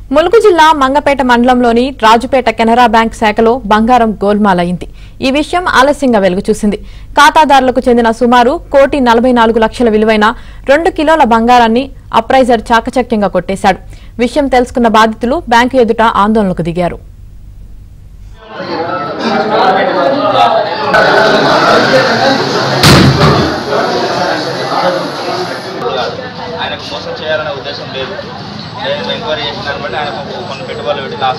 ములుగు జిల్లా మంగపేట మండలంలోని రాజుపేట కెనరా బ్యాంక్ శాఖలో బంగారం గోల్మాలైంది ఈ విషయం ఆలస్యంగా వెలుగు చూసింది ఖాతాదారులకు చెందిన సుమారు కోటి నలభై నాలుగు లక్షల విలువైన రెండు కిలోల బంగారాన్ని అప్రైజర్ చాకచక్యంగా కొట్టేశాడు విషయం తెలుసుకున్న బాధితులు బ్యాంకు ఎదుట ఆందోళనకు దిగారు ఆయనకు మోసం చేయాలనే ఉద్దేశం లేదు నేను ఎంక్వైరీ చేసిన దాన్ని బట్టి ఆయనకు కొన్ని పెట్టుబడులు పెట్టి లాస్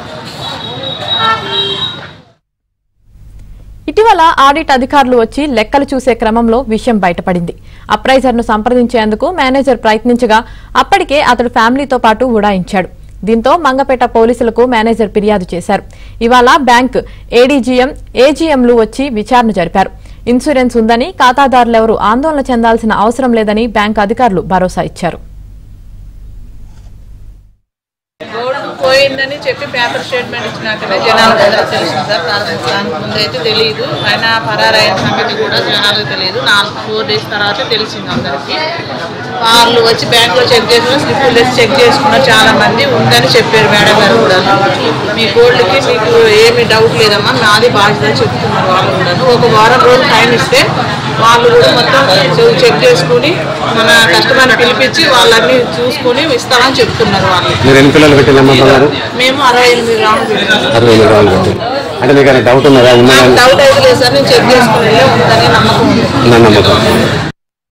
ఇటీవల ఆడిట్ అధికారులు వచ్చి లెక్కలు చూసే క్రమంలో విషయం బయటపడింది అప్రైజర్ను సంప్రదించేందుకు మేనేజర్ ప్రయత్నించగా అప్పటికే అతడు ఫ్యామిలీతో పాటు ఉడాయించాడు దీంతో మంగపేట పోలీసులకు మేనేజర్ ఫిర్యాదు చేశారు ఇవాళ బ్యాంక్ ఏడీజీఎం ఏజీఎంలు వచ్చి విచారణ జరిపారు ఇన్సూరెన్స్ ఉందని ఖాతాదారులెవరూ ఆందోళన చెందాల్సిన అవసరం లేదని బ్యాంక్ అధికారులు భరోసా ఇచ్చారు గోల్డ్ పోయిందని చెప్పి పేపర్ స్టేట్మెంట్ ఇచ్చినాకనే జనాలకు అందరికీ తెలిసింది సార్ దాని దానికి ముందు అయితే తెలియదు ఆయన పరారైన సంగతి కూడా జనాలకు తెలియదు నాలుగు ఫోర్ డేస్ తర్వాత తెలిసింది అందరికీ వాళ్ళు వచ్చి బ్యాంకులో చెక్ చేసిన స్లిప్పులు తెచ్చి చెక్ చేసుకున్నారు చాలా మంది ఉందని చెప్పారు మేడం గారు కూడా మీ గోల్డ్కి మీకు ఏమి డౌట్ లేదమ్మా నాది బాధ్యత చెప్తున్నారు వాళ్ళు కూడా ఒక వారం రోజులు టైం ఇస్తే వాళ్ళు కూడా మొత్తం చెక్ చేసుకుని మన కస్టమర్ని పిలిపించి వాళ్ళన్నీ చూసుకుని ఇస్తామని చెప్తున్నారు వాళ్ళు మీరు ఎన్ని పిల్లలు పెట్టిందమ్మా బంగారు మేము అరవై ఎనిమిది రౌండ్ పెట్టాము. అరవై ఎనిమిది రాళ్ళు పెట్టి అంటే మీకు ఏమైనా డౌట్ ఉన్నదా నాకు ఉన్నదా డౌట్ అయితే లేదు సార్ నేను చెక్ చేసుకుని ఉందని నమ్మకం ఉంది నా నమ్మకం